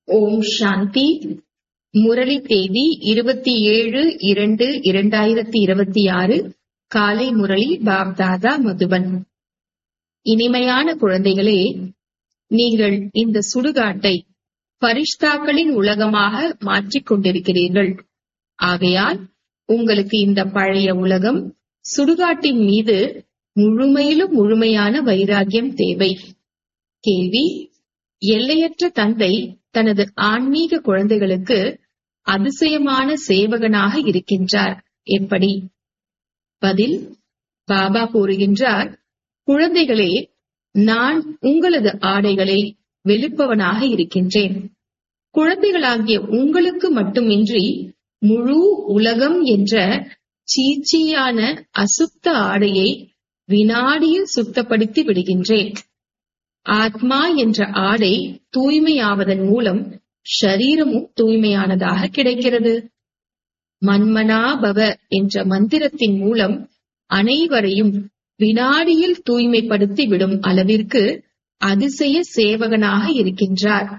ஓம் சாந்தி முரளி தேதி இருபத்தி ஏழு இரண்டு இரண்டாயிரத்தி இருபத்தி ஆறு காலை முரளி பாப்தாதா மதுபன் இனிமையான குழந்தைகளே நீங்கள் இந்த சுடுகாட்டை பரிஷ்தாக்களின் உலகமாக மாற்றிக் கொண்டிருக்கிறீர்கள் ஆகையால் உங்களுக்கு இந்த பழைய உலகம் சுடுகாட்டின் மீது முழுமையிலும் முழுமையான வைராகியம் தேவை கேள்வி எல்லையற்ற தந்தை தனது ஆன்மீக குழந்தைகளுக்கு அதிசயமான சேவகனாக இருக்கின்றார் எப்படி பதில் பாபா கூறுகின்றார் குழந்தைகளே நான் உங்களது ஆடைகளை வெளுப்பவனாக இருக்கின்றேன் குழந்தைகளாகிய உங்களுக்கு மட்டுமின்றி முழு உலகம் என்ற சீச்சியான அசுத்த ஆடையை வினாடியில் சுத்தப்படுத்தி விடுகின்றேன் ஆத்மா என்ற ஆடை தூய்மையாவதன் மூலம் ஷரீரமும் தூய்மையானதாக கிடைக்கிறது மன்மனாபவ என்ற மந்திரத்தின் மூலம் அனைவரையும் வினாடியில் தூய்மைப்படுத்தி விடும் அளவிற்கு அதிசய சேவகனாக இருக்கின்றார்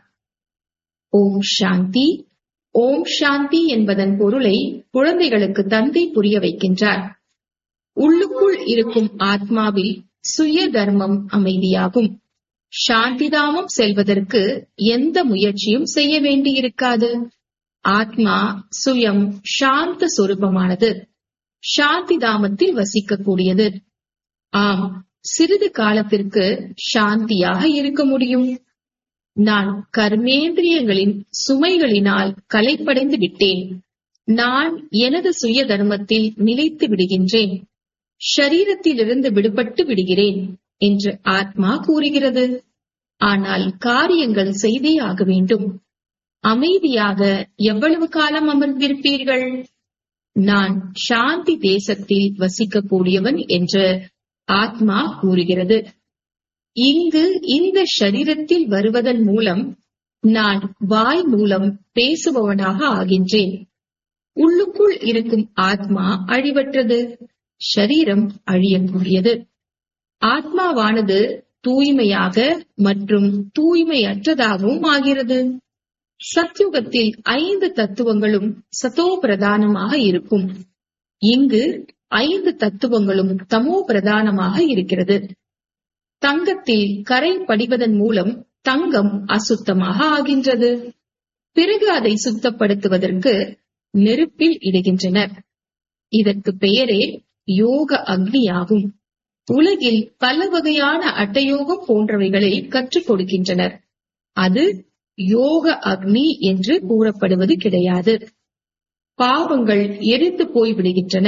ஓம் சாந்தி ஓம் சாந்தி என்பதன் பொருளை குழந்தைகளுக்கு தந்தை புரிய வைக்கின்றார் உள்ளுக்குள் இருக்கும் ஆத்மாவில் சுய தர்மம் அமைதியாகும் சாந்திதாமம் செல்வதற்கு எந்த முயற்சியும் செய்ய வேண்டியிருக்காது ஆத்மா சுயம் சாந்த சொரூபமானது சாந்தி தாமத்தில் வசிக்கக்கூடியது ஆம் சிறிது காலத்திற்கு சாந்தியாக இருக்க முடியும் நான் கர்மேந்திரியங்களின் சுமைகளினால் கலைப்படைந்து விட்டேன் நான் எனது சுய தர்மத்தில் நிலைத்து விடுகின்றேன் ஷரீரத்திலிருந்து விடுபட்டு விடுகிறேன் என்று ஆத்மா கூறுகிறது ஆனால் காரியங்கள் செய்தே ஆக வேண்டும் அமைதியாக எவ்வளவு காலம் அமர்ந்திருப்பீர்கள் நான் சாந்தி தேசத்தில் வசிக்கக்கூடியவன் என்று ஆத்மா கூறுகிறது இங்கு இந்த ஷரீரத்தில் வருவதன் மூலம் நான் வாய் மூலம் பேசுபவனாக ஆகின்றேன் உள்ளுக்குள் இருக்கும் ஆத்மா அழிவற்றது ஷரீரம் அழியக்கூடியது ஆத்மாவானது தூய்மையாக மற்றும் தூய்மையற்றதாகவும் ஆகிறது சத்யுகத்தில் ஐந்து தத்துவங்களும் சதோ பிரதானமாக இருக்கும் இங்கு ஐந்து தத்துவங்களும் தமோ பிரதானமாக இருக்கிறது தங்கத்தில் கரை படிவதன் மூலம் தங்கம் அசுத்தமாக ஆகின்றது பிறகு அதை சுத்தப்படுத்துவதற்கு நெருப்பில் இடுகின்றனர் இதற்கு பெயரே யோக அக்னியாகும் உலகில் பல வகையான அட்டயோகம் போன்றவைகளை கற்றுக் கொடுக்கின்றனர் அது யோக அக்னி என்று கூறப்படுவது கிடையாது பாவங்கள் எரித்து போய்விடுகின்றன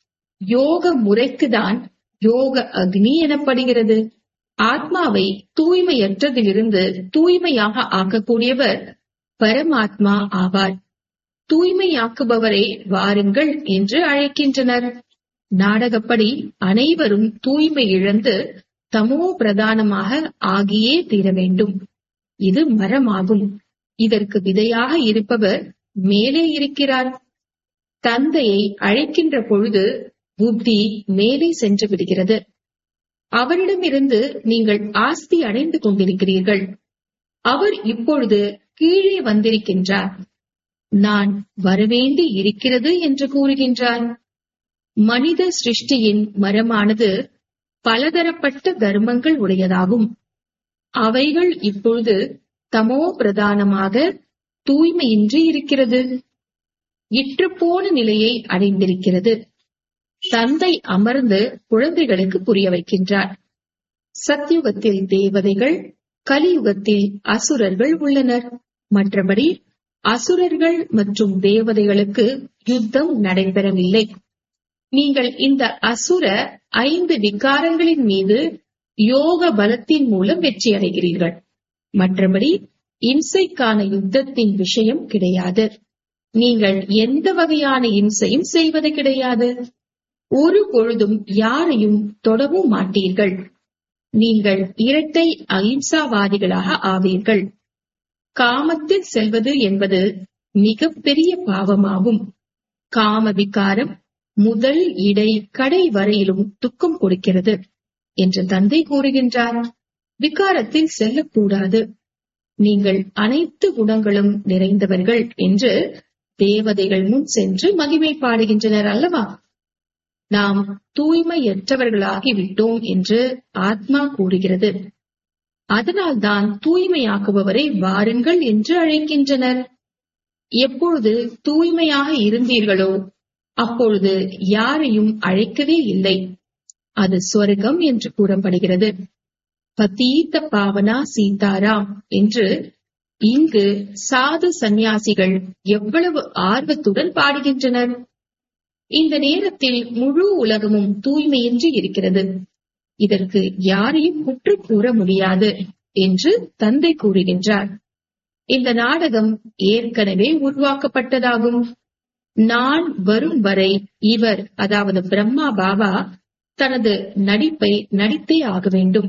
யோக முறைக்குதான் யோக அக்னி எனப்படுகிறது ஆத்மாவை தூய்மையற்றதிலிருந்து தூய்மையாக ஆக்கக்கூடியவர் பரமாத்மா ஆவார் தூய்மையாக்குபவரை வாருங்கள் என்று அழைக்கின்றனர் நாடகப்படி அனைவரும் தூய்மை இழந்து தமோ பிரதானமாக ஆகியே தீர வேண்டும் இது மரமாகும் இதற்கு விதையாக இருப்பவர் மேலே இருக்கிறார் தந்தையை அழைக்கின்ற பொழுது புத்தி மேலே சென்று விடுகிறது அவரிடமிருந்து நீங்கள் ஆஸ்தி அடைந்து கொண்டிருக்கிறீர்கள் அவர் இப்பொழுது கீழே வந்திருக்கின்றார் நான் வரவேண்டி இருக்கிறது என்று கூறுகின்றார் மனித சிருஷ்டியின் மரமானது பலதரப்பட்ட தர்மங்கள் உடையதாகும் அவைகள் இப்பொழுது தமோ பிரதானமாக தூய்மையின்றி இருக்கிறது இற்றுப்போன நிலையை அடைந்திருக்கிறது தந்தை அமர்ந்து குழந்தைகளுக்கு புரிய வைக்கின்றார் சத்யுகத்தில் தேவதைகள் கலியுகத்தில் அசுரர்கள் உள்ளனர் மற்றபடி அசுரர்கள் மற்றும் தேவதைகளுக்கு யுத்தம் நடைபெறவில்லை நீங்கள் இந்த அசுர ஐந்து விகாரங்களின் மீது யோக பலத்தின் மூலம் வெற்றி அடைகிறீர்கள் மற்றபடி இம்சைக்கான யுத்தத்தின் விஷயம் கிடையாது நீங்கள் எந்த வகையான இம்சையும் செய்வது கிடையாது ஒரு பொழுதும் யாரையும் தொடவும் மாட்டீர்கள் நீங்கள் இரட்டை அகிம்சாவாதிகளாக ஆவீர்கள் காமத்தில் செல்வது என்பது மிக பெரிய பாவமாகும் காம விகாரம் முதல் இடை கடை வரையிலும் துக்கம் கொடுக்கிறது என்று தந்தை கூறுகின்றார் விகாரத்தில் செல்லக்கூடாது நீங்கள் அனைத்து குணங்களும் நிறைந்தவர்கள் என்று தேவதைகள் முன் சென்று மகிமை பாடுகின்றனர் அல்லவா நாம் தூய்மையற்றவர்களாகி விட்டோம் என்று ஆத்மா கூறுகிறது அதனால்தான் தூய்மையாக்குபவரை வாருங்கள் என்று அழைக்கின்றனர் எப்பொழுது தூய்மையாக இருந்தீர்களோ அப்பொழுது யாரையும் அழைக்கவே இல்லை அது சொர்க்கம் என்று கூறப்படுகிறது பதீத்த பாவனா சீதாராம் என்று இங்கு சாது சந்நியாசிகள் எவ்வளவு ஆர்வத்துடன் பாடுகின்றனர் இந்த நேரத்தில் முழு உலகமும் தூய்மையின்றி இருக்கிறது இதற்கு யாரையும் குற்றம் கூற முடியாது என்று தந்தை கூறுகின்றார் இந்த நாடகம் ஏற்கனவே உருவாக்கப்பட்டதாகும் நான் வரும் வரை இவர் அதாவது பிரம்மா பாபா தனது நடிப்பை நடித்தே ஆக வேண்டும்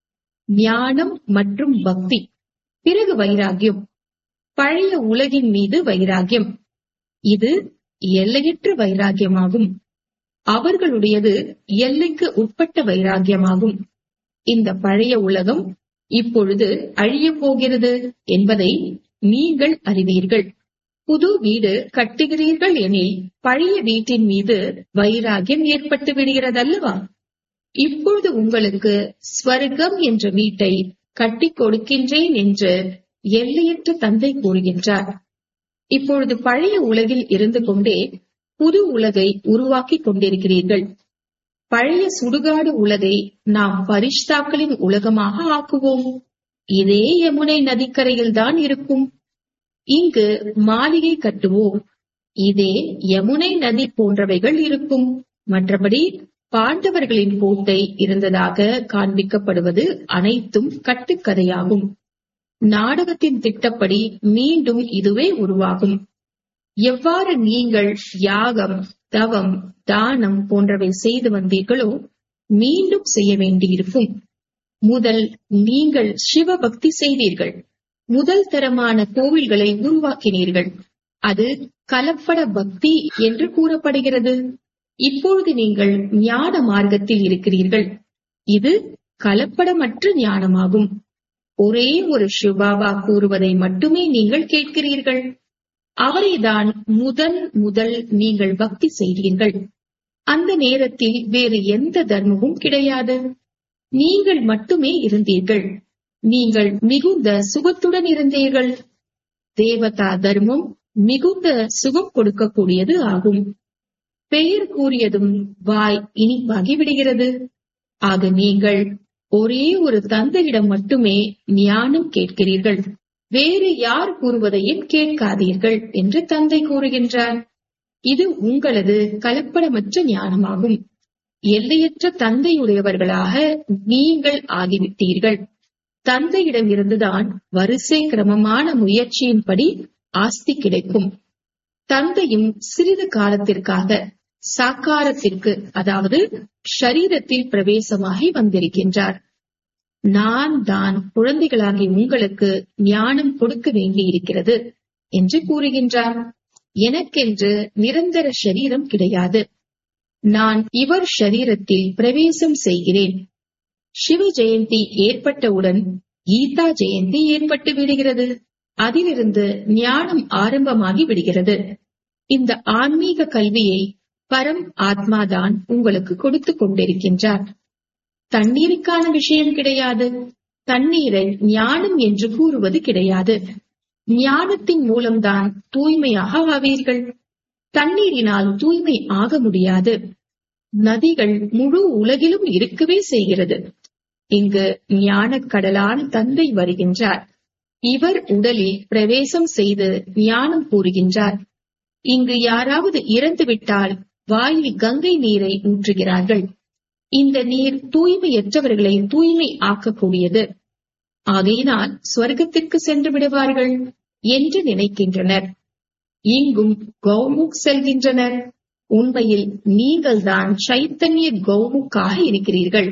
ஞானம் மற்றும் பக்தி பிறகு வைராகியம் பழைய உலகின் மீது வைராகியம் இது எல்லையற்ற வைராகியமாகும் அவர்களுடையது எல்லைக்கு உட்பட்ட வைராகியமாகும் இந்த பழைய உலகம் இப்பொழுது அழியப் போகிறது என்பதை நீங்கள் அறிவீர்கள் புது வீடு கட்டுகிறீர்கள் எனில் பழைய வீட்டின் மீது வைராகியம் ஏற்பட்டு விடுகிறதல்லவா இப்பொழுது உங்களுக்கு ஸ்வர்க்கம் என்ற வீட்டை கட்டிக் கொடுக்கின்றேன் என்று எல்லையற்ற தந்தை கூறுகின்றார் இப்பொழுது பழைய உலகில் இருந்து கொண்டே புது உலகை உருவாக்கிக் கொண்டிருக்கிறீர்கள் பழைய சுடுகாடு உலகை நாம் பரிஷ்தாக்களின் உலகமாக ஆக்குவோம் இதே யமுனை நதிக்கரையில் தான் இருக்கும் இங்கு மாளிகை கட்டுவோம் இதே யமுனை நதி போன்றவைகள் இருக்கும் மற்றபடி பாண்டவர்களின் கோட்டை இருந்ததாக காண்பிக்கப்படுவது அனைத்தும் கட்டுக்கதையாகும் நாடகத்தின் திட்டப்படி மீண்டும் இதுவே உருவாகும் எவ்வாறு நீங்கள் யாகம் தவம் தானம் போன்றவை செய்து வந்தீர்களோ மீண்டும் செய்ய வேண்டியிருக்கும் முதல் நீங்கள் சிவபக்தி செய்தீர்கள் முதல் தரமான கோவில்களை உருவாக்கினீர்கள் அது கலப்பட பக்தி என்று கூறப்படுகிறது இப்பொழுது நீங்கள் ஞான மார்க்கத்தில் இருக்கிறீர்கள் இது கலப்படமற்ற ஞானமாகும் ஒரே ஒரு சிவாபா கூறுவதை மட்டுமே நீங்கள் கேட்கிறீர்கள் அவரைதான் முதன் முதல் நீங்கள் பக்தி செய்தீர்கள் அந்த நேரத்தில் வேறு எந்த தர்மமும் கிடையாது நீங்கள் மட்டுமே இருந்தீர்கள் நீங்கள் மிகுந்த சுகத்துடன் இருந்தீர்கள் தேவதா தர்மம் மிகுந்த சுகம் கொடுக்கக்கூடியது ஆகும் பெயர் கூறியதும் வாய் இனிப்பாகி விடுகிறது ஆக நீங்கள் ஒரே ஒரு தந்தையிடம் மட்டுமே ஞானம் கேட்கிறீர்கள் வேறு யார் கூறுவதையும் கேட்காதீர்கள் என்று தந்தை கூறுகின்றார் இது உங்களது கலப்படமற்ற ஞானமாகும் எல்லையற்ற தந்தையுடையவர்களாக நீங்கள் ஆகிவிட்டீர்கள் தந்தையிடம் இருந்துதான் வரிசை கிரமமான முயற்சியின்படி ஆஸ்தி கிடைக்கும் தந்தையும் சிறிது காலத்திற்காக சாக்காரத்திற்கு அதாவது ஷரீரத்தில் பிரவேசமாகி வந்திருக்கின்றார் நான் தான் குழந்தைகளாகி உங்களுக்கு ஞானம் கொடுக்க வேண்டியிருக்கிறது என்று கூறுகின்றார் எனக்கென்று நிரந்தர சரீரம் கிடையாது நான் இவர் ஷரீரத்தில் பிரவேசம் செய்கிறேன் சிவ ஜெயந்தி ஏற்பட்டவுடன் கீதா ஜெயந்தி ஏற்பட்டு விடுகிறது அதிலிருந்து ஞானம் ஆரம்பமாகி விடுகிறது இந்த ஆன்மீக கல்வியை பரம் ஆத்மாதான் உங்களுக்கு கொடுத்து கொண்டிருக்கின்றார் தண்ணீருக்கான விஷயம் கிடையாது தண்ணீரை ஞானம் என்று கூறுவது கிடையாது ஞானத்தின் மூலம்தான் தூய்மையாக ஆவீர்கள் தண்ணீரினால் தூய்மை ஆக முடியாது நதிகள் முழு உலகிலும் இருக்கவே செய்கிறது இங்கு ஞானக் கடலான தந்தை வருகின்றார் இவர் உடலில் பிரவேசம் செய்து ஞானம் கூறுகின்றார் இங்கு யாராவது இறந்துவிட்டால் வாயில் கங்கை நீரை ஊற்றுகிறார்கள் இந்த நீர் தூய்மையற்றவர்களை தூய்மை ஆக்கக்கூடியது ஆகையினால் ஸ்வர்க்கத்திற்கு சென்று விடுவார்கள் என்று நினைக்கின்றனர் இங்கும் கௌமுக் செல்கின்றனர் உண்மையில் நீங்கள்தான் சைத்தன்ய கௌமுக்காக இருக்கிறீர்கள்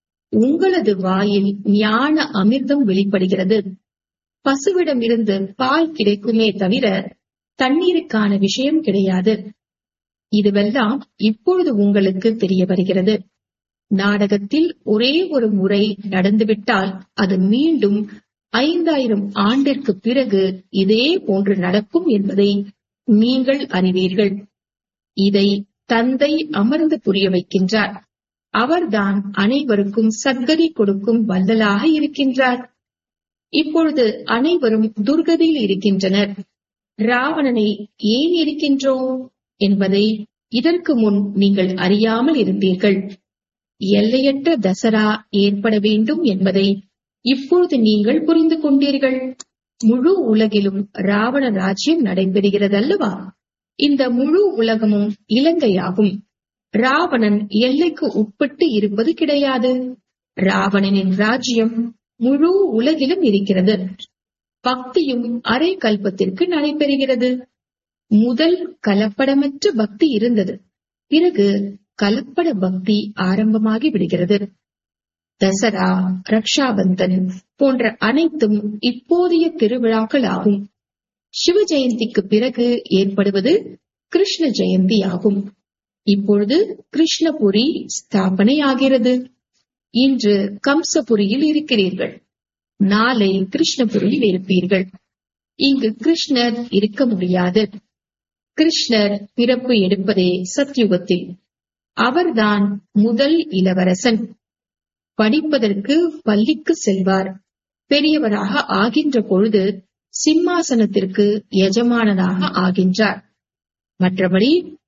உங்களது வாயில் ஞான அமிர்தம் வெளிப்படுகிறது பசுவிடமிருந்து பால் கிடைக்குமே தவிர தண்ணீருக்கான விஷயம் கிடையாது இதுவெல்லாம் இப்பொழுது உங்களுக்கு தெரிய வருகிறது நாடகத்தில் ஒரே ஒரு முறை நடந்துவிட்டால் அது மீண்டும் ஐந்தாயிரம் ஆண்டிற்கு பிறகு இதே போன்று நடக்கும் என்பதை நீங்கள் அறிவீர்கள் இதை தந்தை அமர்ந்து புரிய வைக்கின்றார் அவர்தான் அனைவருக்கும் சத்கதி கொடுக்கும் வல்லலாக இருக்கின்றார் இப்பொழுது அனைவரும் துர்கதியில் இருக்கின்றனர் ராவணனை ஏன் இருக்கின்றோம் என்பதை இதற்கு முன் நீங்கள் அறியாமல் இருந்தீர்கள் எல்லையற்ற தசரா ஏற்பட வேண்டும் என்பதை இப்பொழுது நீங்கள் புரிந்து கொண்டீர்கள் முழு உலகிலும் ராவண ராஜ்யம் நடைபெறுகிறது அல்லவா இந்த முழு உலகமும் இலங்கையாகும் ராவணன் எல்லைக்கு உட்பட்டு இருப்பது கிடையாது ராவணனின் ராஜ்யம் முழு உலகிலும் இருக்கிறது பக்தியும் அரை கல்பத்திற்கு நடைபெறுகிறது முதல் கலப்படமற்ற பக்தி இருந்தது பிறகு கலப்பட பக்தி ஆரம்பமாகி விடுகிறது தசரா ரக்ஷாபந்தன் போன்ற அனைத்தும் இப்போதைய திருவிழாக்கள் ஆகும் சிவ ஜெயந்திக்கு பிறகு ஏற்படுவது கிருஷ்ண ஜெயந்தி ஆகும் இப்பொழுது கிருஷ்ணபுரி ஸ்தாபனை ஆகிறது இன்று கம்சபுரியில் இருக்கிறீர்கள் நாளை கிருஷ்ணபுரியில் இருப்பீர்கள் இங்கு கிருஷ்ணர் இருக்க முடியாது கிருஷ்ணர் பிறப்பு எடுப்பதே சத்யுகத்தில் அவர்தான் முதல் இளவரசன் படிப்பதற்கு பள்ளிக்கு செல்வார் பெரியவராக ஆகின்ற பொழுது சிம்மாசனத்திற்கு எஜமானனாக ஆகின்றார் மற்றபடி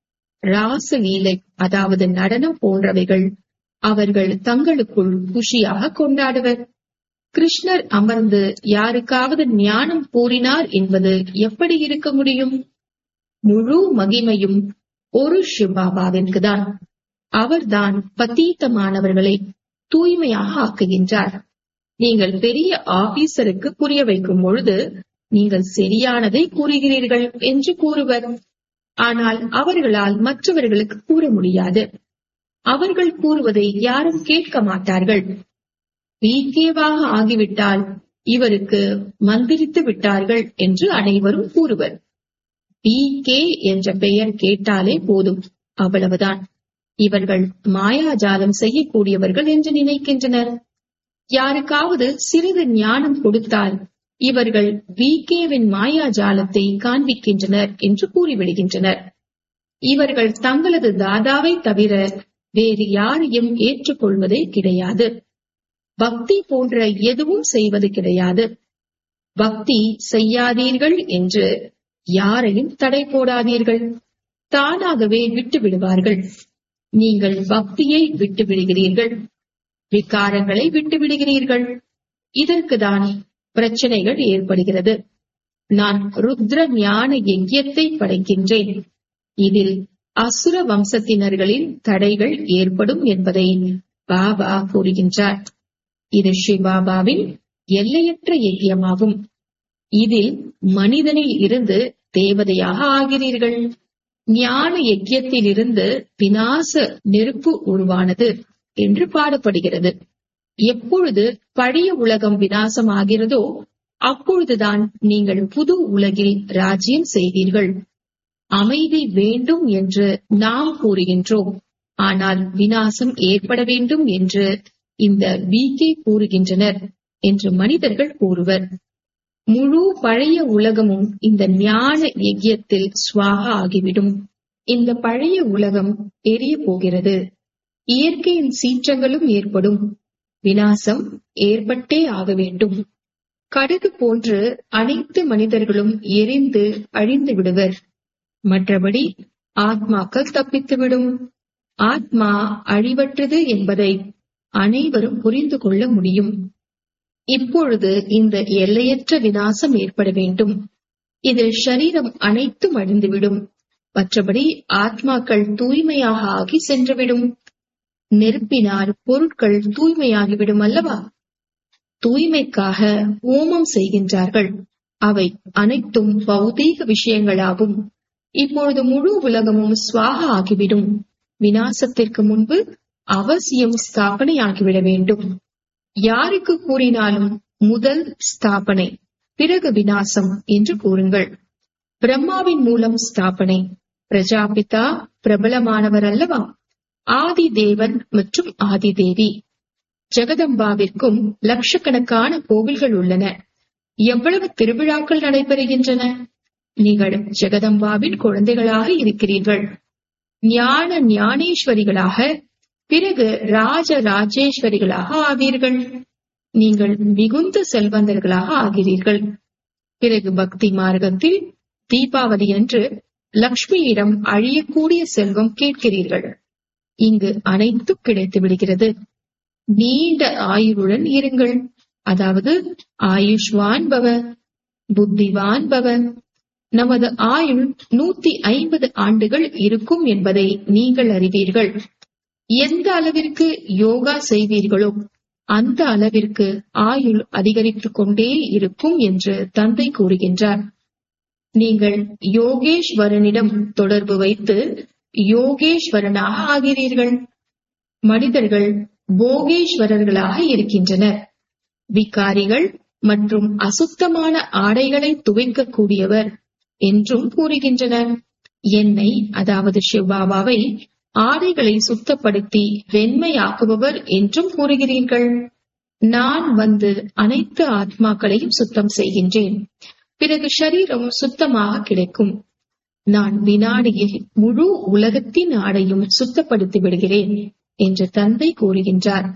ராசலீலை அதாவது நடனம் போன்றவைகள் அவர்கள் தங்களுக்குள் குஷியாக கொண்டாடுவர் கிருஷ்ணர் அமர்ந்து யாருக்காவது ஞானம் கூறினார் என்பது எப்படி இருக்க முடியும் முழு மகிமையும் ஒரு சிவபாபாவிற்கு தான் அவர்தான் பத்தீத்தமானவர்களை தூய்மையாக ஆக்குகின்றார் நீங்கள் பெரிய ஆபீசருக்கு புரிய வைக்கும் பொழுது நீங்கள் சரியானதை கூறுகிறீர்கள் என்று கூறுவர் ஆனால் அவர்களால் மற்றவர்களுக்கு கூற முடியாது அவர்கள் கூறுவதை யாரும் கேட்க மாட்டார்கள் பிகேவாக ஆகிவிட்டால் இவருக்கு மந்திரித்து விட்டார்கள் என்று அனைவரும் கூறுவர் பி கே என்ற பெயர் கேட்டாலே போதும் அவ்வளவுதான் இவர்கள் மாயாஜாலம் செய்யக்கூடியவர்கள் என்று நினைக்கின்றனர் யாருக்காவது சிறிது ஞானம் கொடுத்தால் இவர்கள் வி கேவின் மாயாஜாலத்தை காண்பிக்கின்றனர் என்று கூறிவிடுகின்றனர் இவர்கள் தங்களது தாதாவை தவிர வேறு யாரையும் ஏற்றுக்கொள்வதே கிடையாது பக்தி போன்ற எதுவும் செய்வது கிடையாது பக்தி செய்யாதீர்கள் என்று யாரையும் தடை போடாதீர்கள் தானாகவே விட்டு விடுவார்கள் நீங்கள் பக்தியை விட்டு விடுகிறீர்கள் விகாரங்களை விட்டு விடுகிறீர்கள் இதற்குதான் பிரச்சனைகள் ஏற்படுகிறது நான் ருத்ர ஞான யஜ்யத்தை படைக்கின்றேன் இதில் அசுர வம்சத்தினர்களின் தடைகள் ஏற்படும் என்பதை பாபா கூறுகின்றார் இது சிவபாபாவின் எல்லையற்ற யஜ்யமாகும் இதில் மனிதனில் இருந்து தேவதையாக ஆகிறீர்கள் ஞான யஜ்யத்தில் இருந்து விநாச நெருப்பு உருவானது என்று பாடப்படுகிறது எப்பொழுது பழைய உலகம் விநாசம் ஆகிறதோ அப்பொழுதுதான் நீங்கள் புது உலகில் ராஜ்யம் செய்வீர்கள் அமைதி வேண்டும் என்று நாம் கூறுகின்றோம் ஆனால் விநாசம் ஏற்பட வேண்டும் என்று இந்த வீக்கே கூறுகின்றனர் என்று மனிதர்கள் கூறுவர் முழு பழைய உலகமும் இந்த ஞான யஜ்யத்தில் சுவாகா ஆகிவிடும் இந்த பழைய உலகம் எரிய போகிறது இயற்கையின் சீற்றங்களும் ஏற்படும் விநாசம் ஏற்பட்டே ஆக வேண்டும் கடுகு போன்று அனைத்து மனிதர்களும் எரிந்து அழிந்து விடுவர் மற்றபடி ஆத்மாக்கள் தப்பித்துவிடும் ஆத்மா அழிவற்றது என்பதை அனைவரும் புரிந்து கொள்ள முடியும் இப்பொழுது இந்த எல்லையற்ற விநாசம் ஏற்பட வேண்டும் இதில் சரீரம் அனைத்தும் அழிந்துவிடும் மற்றபடி ஆத்மாக்கள் தூய்மையாக ஆகி சென்றுவிடும் நெருப்பினால் பொருட்கள் தூய்மையாகிவிடும் அல்லவா தூய்மைக்காக ஹோமம் செய்கின்றார்கள் அவை அனைத்தும் பௌதீக விஷயங்களாகும் இப்பொழுது முழு உலகமும் சுவாக ஆகிவிடும் விநாசத்திற்கு முன்பு அவசியம் ஸ்தாபனை ஆகிவிட வேண்டும் யாருக்கு கூறினாலும் முதல் ஸ்தாபனை பிறகு விநாசம் என்று கூறுங்கள் பிரம்மாவின் மூலம் ஸ்தாபனை பிரஜாபிதா பிரபலமானவர் அல்லவா ஆதி தேவன் மற்றும் ஆதி தேவி ஜெகதம்பாவிற்கும் லட்சக்கணக்கான கோவில்கள் உள்ளன எவ்வளவு திருவிழாக்கள் நடைபெறுகின்றன நீங்கள் ஜெகதம்பாவின் குழந்தைகளாக இருக்கிறீர்கள் ஞான ஞானேஸ்வரிகளாக பிறகு ராஜ ராஜேஸ்வரிகளாக ஆவீர்கள் நீங்கள் மிகுந்த செல்வந்தர்களாக ஆகிறீர்கள் பிறகு பக்தி மார்க்கத்தில் தீபாவளி அன்று லக்ஷ்மியிடம் அழியக்கூடிய செல்வம் கேட்கிறீர்கள் இங்கு அனைத்தும் கிடைத்து விடுகிறது நீண்ட ஆயுளுடன் இருங்கள் அதாவது ஆயுஷ்வான் பவ புத்திவான் பவ நமது ஆயுள் நூத்தி ஐம்பது ஆண்டுகள் இருக்கும் என்பதை நீங்கள் அறிவீர்கள் எந்த அளவிற்கு யோகா செய்வீர்களோ அந்த அளவிற்கு ஆயுள் அதிகரித்துக் கொண்டே இருக்கும் என்று தந்தை கூறுகின்றார் நீங்கள் யோகேஸ்வரனிடம் தொடர்பு வைத்து யோகேஸ்வரனாக ஆகிறீர்கள் மனிதர்கள் போகேஸ்வரர்களாக இருக்கின்றனர் விகாரிகள் மற்றும் அசுத்தமான ஆடைகளை துவைக்கக்கூடியவர் என்றும் கூறுகின்றனர் என்னை அதாவது சிவபாபாவை ஆடைகளை சுத்தப்படுத்தி வெண்மையாக்குபவர் என்றும் கூறுகிறீர்கள் நான் வந்து அனைத்து ஆத்மாக்களையும் சுத்தம் செய்கின்றேன் பிறகு சரீரம் சுத்தமாக கிடைக்கும் நான் வினாடியில் முழு உலகத்தின் ஆடையும் சுத்தப்படுத்தி விடுகிறேன் என்று தந்தை கூறுகின்றார்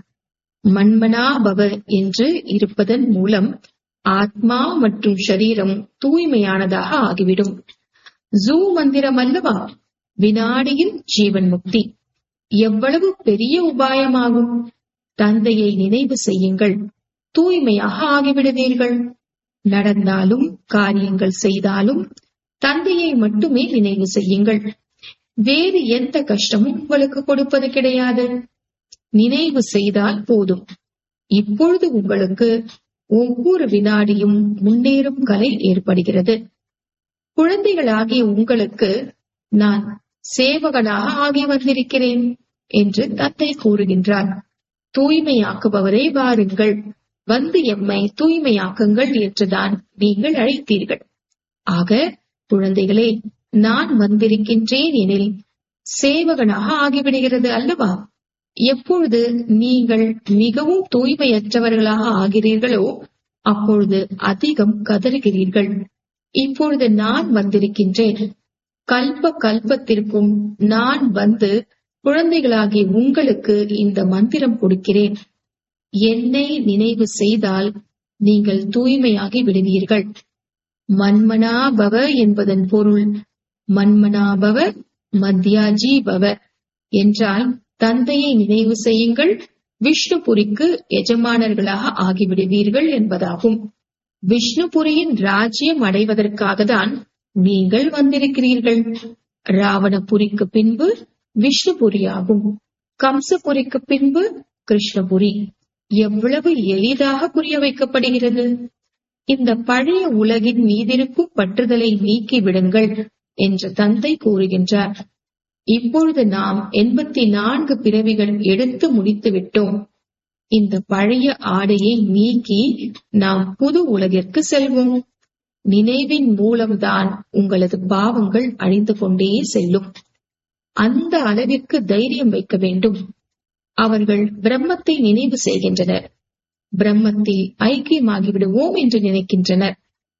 மண்மனாபவ என்று இருப்பதன் மூலம் ஆத்மா மற்றும் சரீரம் தூய்மையானதாக ஆகிவிடும் ஜூ மந்திரம் அல்லவா வினாடியில் ஜீவன் முக்தி எவ்வளவு பெரிய உபாயமாகும் தந்தையை நினைவு செய்யுங்கள் தூய்மையாக ஆகிவிடுவீர்கள் நடந்தாலும் காரியங்கள் செய்தாலும் தந்தையை மட்டுமே நினைவு செய்யுங்கள் வேறு எந்த கஷ்டமும் உங்களுக்கு கொடுப்பது கிடையாது நினைவு செய்தால் போதும் இப்பொழுது உங்களுக்கு ஒவ்வொரு வினாடியும் முன்னேறும் கலை ஏற்படுகிறது குழந்தைகளாகிய உங்களுக்கு நான் சேவகனாக ஆகி வந்திருக்கிறேன் என்று தந்தை கூறுகின்றார் தூய்மையாக்குபவரை வாருங்கள் வந்து எம்மை தூய்மையாக்குங்கள் என்றுதான் நீங்கள் அழைத்தீர்கள் ஆக குழந்தைகளே நான் வந்திருக்கின்றேன் எனில் சேவகனாக ஆகிவிடுகிறது அல்லவா எப்பொழுது நீங்கள் மிகவும் தூய்மையற்றவர்களாக ஆகிறீர்களோ அப்பொழுது அதிகம் கதறுகிறீர்கள் இப்பொழுது நான் வந்திருக்கின்றேன் கல்ப கல்பத்திற்கும் நான் வந்து குழந்தைகளாகிய உங்களுக்கு இந்த மந்திரம் கொடுக்கிறேன் என்னை நினைவு செய்தால் நீங்கள் தூய்மையாகி விடுவீர்கள் மன்மனா பவ என்பதன் பொருள் மன்மனா பவ மத்யாஜி பவ என்றால் தந்தையை நினைவு செய்யுங்கள் விஷ்ணுபுரிக்கு எஜமானர்களாக ஆகிவிடுவீர்கள் என்பதாகும் விஷ்ணுபுரியின் ராஜ்யம் அடைவதற்காக தான் நீங்கள் வந்திருக்கிறீர்கள் ராவணபுரிக்கு பின்பு விஷ்ணுபுரி ஆகும் கம்சபுரிக்கு பின்பு கிருஷ்ணபுரி எவ்வளவு எளிதாக புரிய வைக்கப்படுகிறது இந்த பழைய உலகின் மீதிருக்கும் பற்றுதலை நீக்கி விடுங்கள் என்று தந்தை கூறுகின்றார் இப்பொழுது நாம் எண்பத்தி நான்கு பிறவிகள் எடுத்து முடித்து விட்டோம் இந்த பழைய ஆடையை நீக்கி நாம் புது உலகிற்கு செல்வோம் நினைவின் மூலம்தான் உங்களது பாவங்கள் அழிந்து கொண்டே செல்லும் அந்த அளவிற்கு தைரியம் வைக்க வேண்டும் அவர்கள் பிரம்மத்தை நினைவு செய்கின்றனர் பிரம்மத்தில் ஐக்கியமாகி விடுவோம் என்று நினைக்கின்றனர்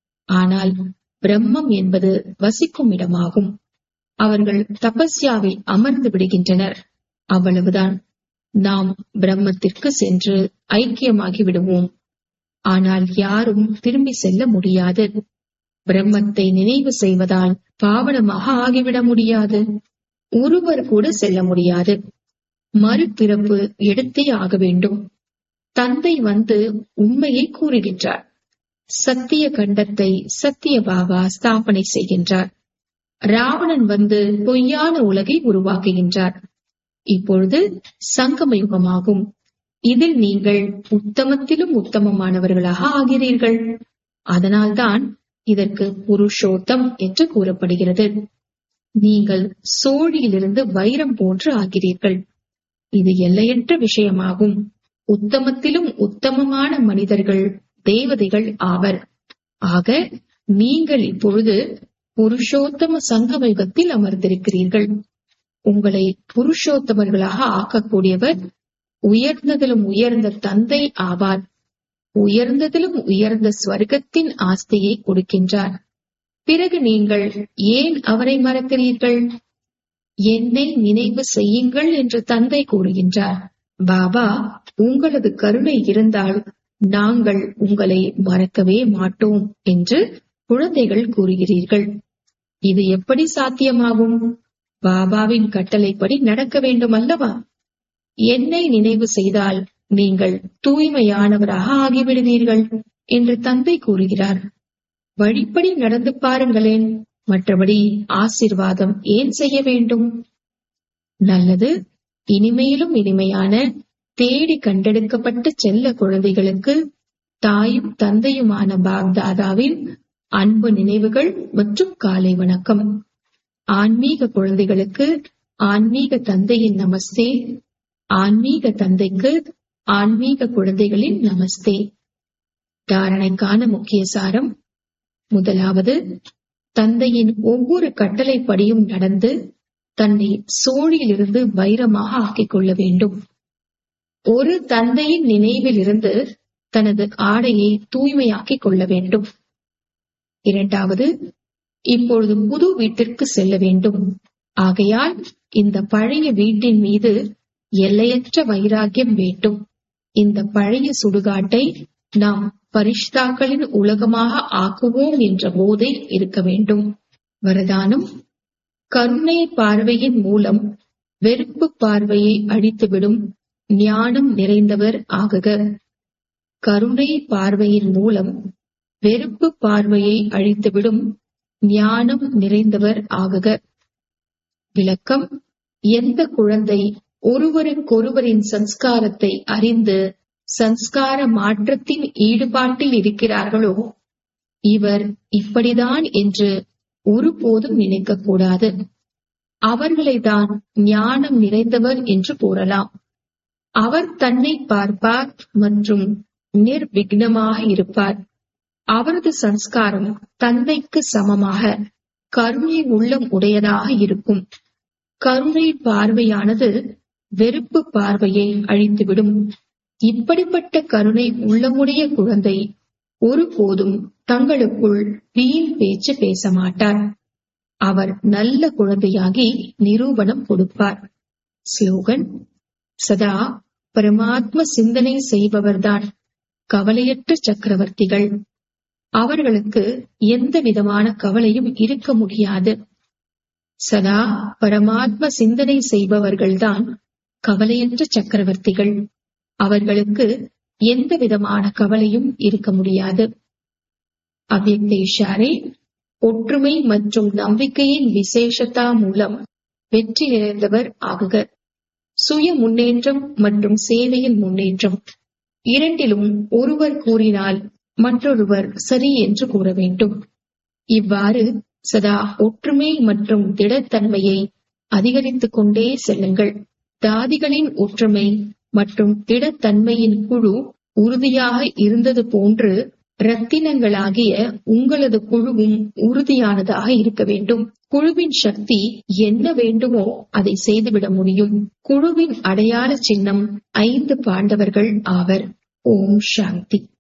ஆனால் பிரம்மம் என்பது வசிக்கும் இடமாகும் அவர்கள் தபஸ்யாவில் அமர்ந்து விடுகின்றனர் அவ்வளவுதான் நாம் பிரம்மத்திற்கு சென்று ஐக்கியமாகி விடுவோம் ஆனால் யாரும் திரும்பி செல்ல முடியாது பிரம்மத்தை நினைவு செய்வதால் பாவனமாக ஆகிவிட முடியாது ஒருவர் கூட செல்ல முடியாது மறுபிறப்பு எடுத்தே ஆக வேண்டும் தந்தை வந்து உண்மையை கூறுகின்றார் சத்திய கண்டத்தை சத்திய பாபா ஸ்தாபனை செய்கின்றார் ராவணன் வந்து பொய்யான உலகை உருவாக்குகின்றார் இப்பொழுது சங்கம யுகமாகும் இதில் நீங்கள் உத்தமத்திலும் உத்தமமானவர்களாக ஆகிறீர்கள் அதனால்தான் இதற்கு புருஷோத்தம் என்று கூறப்படுகிறது நீங்கள் சோழியிலிருந்து வைரம் போன்று ஆகிறீர்கள் இது எல்லையற்ற விஷயமாகும் உத்தமத்திலும் உத்தமமான மனிதர்கள் தேவதைகள் ஆவர் ஆக நீங்கள் இப்பொழுது புருஷோத்தம சங்கமயுகத்தில் அமர்ந்திருக்கிறீர்கள் உங்களை புருஷோத்தமர்களாக ஆக்கக்கூடியவர் உயர்ந்ததிலும் உயர்ந்த தந்தை ஆவார் உயர்ந்ததிலும் உயர்ந்த ஸ்வர்க்கத்தின் ஆஸ்தியை கொடுக்கின்றார் பிறகு நீங்கள் ஏன் அவரை மறக்கிறீர்கள் என்னை நினைவு செய்யுங்கள் என்று தந்தை கூறுகின்றார் பாபா உங்களது கருணை இருந்தால் நாங்கள் உங்களை மறக்கவே மாட்டோம் என்று குழந்தைகள் கூறுகிறீர்கள் இது எப்படி சாத்தியமாகும் பாபாவின் கட்டளைப்படி நடக்க வேண்டும் அல்லவா என்னை நினைவு செய்தால் நீங்கள் தூய்மையானவராக ஆகிவிடுவீர்கள் என்று தந்தை கூறுகிறார் வழிப்படி நடந்து பாருங்களேன் மற்றபடி ஆசிர்வாதம் ஏன் செய்ய வேண்டும் நல்லது இனிமையிலும் இனிமையான தேடி கண்டெடுக்கப்பட்ட செல்ல குழந்தைகளுக்கு தாயும் தந்தையுமான பாப்தாதாவின் அன்பு நினைவுகள் மற்றும் காலை வணக்கம் ஆன்மீக குழந்தைகளுக்கு ஆன்மீக தந்தையின் நமஸ்தே ஆன்மீக தந்தைக்கு ஆன்மீக குழந்தைகளின் நமஸ்தே தாரணைக்கான முக்கிய சாரம் முதலாவது தந்தையின் ஒவ்வொரு கட்டளைப்படியும் நடந்து தன்னை சோழியிலிருந்து வைரமாக ஆக்கிக் கொள்ள வேண்டும் ஒரு தந்தையின் நினைவில் இருந்து தனது ஆடையை தூய்மையாக்கிக் கொள்ள வேண்டும் இரண்டாவது இப்பொழுது புது வீட்டிற்கு செல்ல வேண்டும் ஆகையால் இந்த பழைய வீட்டின் மீது எல்லையற்ற வைராக்கியம் வேண்டும் இந்த பழைய சுடுகாட்டை நாம் பரிஷ்தாக்களின் உலகமாக ஆக்குவோம் என்ற போதை இருக்க வேண்டும் வரதானம் கருணை பார்வையின் மூலம் வெறுப்பு பார்வையை அழித்துவிடும் ஞானம் நிறைந்தவர் ஆகுக கருணை பார்வையின் மூலம் வெறுப்பு பார்வையை அழித்துவிடும் ஞானம் நிறைந்தவர் ஆகுக விளக்கம் எந்த குழந்தை ஒருவருக்கொருவரின் சன்ஸ்காரத்தை அறிந்து சன்ஸ்கார மாற்றத்தின் ஈடுபாட்டில் இருக்கிறார்களோ இவர் இப்படிதான் என்று ஒருபோதும் நினைக்கக்கூடாது அவர்களை தான் ஞானம் நிறைந்தவர் என்று கூறலாம் அவர் தன்னை பார்ப்பார் மற்றும் நிர்விக்னமாக இருப்பார் அவரது சன்ஸ்காரம் தந்தைக்கு சமமாக கருணை உள்ளம் உடையதாக இருக்கும் கருணை பார்வையானது வெறுப்பு பார்வையை அழித்துவிடும் இப்படிப்பட்ட கருணை உள்ளமுடைய குழந்தை ஒருபோதும் தங்களுக்குள் வீண் பேச்சு பேச மாட்டார் அவர் நல்ல குழந்தையாகி நிரூபணம் கொடுப்பார் ஸ்லோகன் சதா பரமாத்ம சிந்தனை செய்பவர்தான் கவலையற்ற சக்கரவர்த்திகள் அவர்களுக்கு எந்த விதமான கவலையும் இருக்க முடியாது சதா பரமாத்ம சிந்தனை செய்பவர்கள்தான் கவலையற்ற சக்கரவர்த்திகள் அவர்களுக்கு எந்த விதமான கவலையும் இருக்க முடியாது அவ்யக்த இஷாரே ஒற்றுமை மற்றும் நம்பிக்கையின் விசேஷத்தா மூலம் வெற்றி நிறைந்தவர் ஆகுக சுய முன்னேற்றம் மற்றும் சேவையின் முன்னேற்றம் இரண்டிலும் ஒருவர் கூறினால் மற்றொருவர் சரி என்று கூற வேண்டும் இவ்வாறு சதா ஒற்றுமை மற்றும் திடத்தன்மையை அதிகரித்துக் கொண்டே செல்லுங்கள் தாதிகளின் ஒற்றுமை மற்றும் திடத்தன்மையின் குழு உறுதியாக இருந்தது போன்று ரத்தினங்களாகிய உங்களது குழுவும் உறுதியானதாக இருக்க வேண்டும் குழுவின் சக்தி என்ன வேண்டுமோ அதை செய்துவிட முடியும் குழுவின் அடையாள சின்னம் ஐந்து பாண்டவர்கள் ஆவர் ஓம் சாந்தி